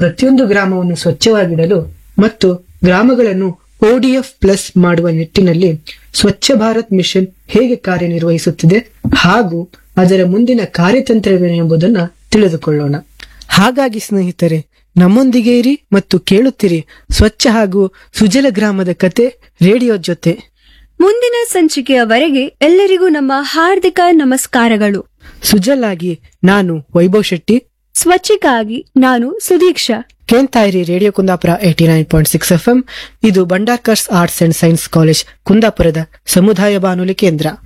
ಪ್ರತಿಯೊಂದು ಗ್ರಾಮವನ್ನು ಸ್ವಚ್ಛವಾಗಿಡಲು ಮತ್ತು ಗ್ರಾಮಗಳನ್ನು ಓಡಿಎಫ್ ಪ್ಲಸ್ ಮಾಡುವ ನಿಟ್ಟಿನಲ್ಲಿ ಸ್ವಚ್ಛ ಭಾರತ್ ಮಿಷನ್ ಹೇಗೆ ಕಾರ್ಯನಿರ್ವಹಿಸುತ್ತಿದೆ ಹಾಗೂ ಅದರ ಮುಂದಿನ ಕಾರ್ಯತಂತ್ರವೇನು ಎಂಬುದನ್ನ ತಿಳಿದುಕೊಳ್ಳೋಣ ಹಾಗಾಗಿ ಸ್ನೇಹಿತರೆ ನಮ್ಮೊಂದಿಗೆ ಇರಿ ಮತ್ತು ಕೇಳುತ್ತಿರಿ ಸ್ವಚ್ಛ ಹಾಗೂ ಸುಜಲ ಗ್ರಾಮದ ಕತೆ ರೇಡಿಯೋ ಜೊತೆ ಮುಂದಿನ ಸಂಚಿಕೆಯವರೆಗೆ ಎಲ್ಲರಿಗೂ ನಮ್ಮ ಹಾರ್ದಿಕ ನಮಸ್ಕಾರಗಳು ಸುಜಲಾಗಿ ನಾನು ವೈಭವ್ ಶೆಟ್ಟಿ ಸ್ವಚ್ಛಕ್ಕಾಗಿ ನಾನು ಸುದೀಕ್ಷಾ ಕೇಂತಾಯಿರಿ radio Kundapura eighty nine point six F ಇದು Bhandarkar's arts and science college ಕುಂದಾಪುರದ ಸಮುದಾಯ ಬಾನುಲಿ ಕೇಂದ್ರ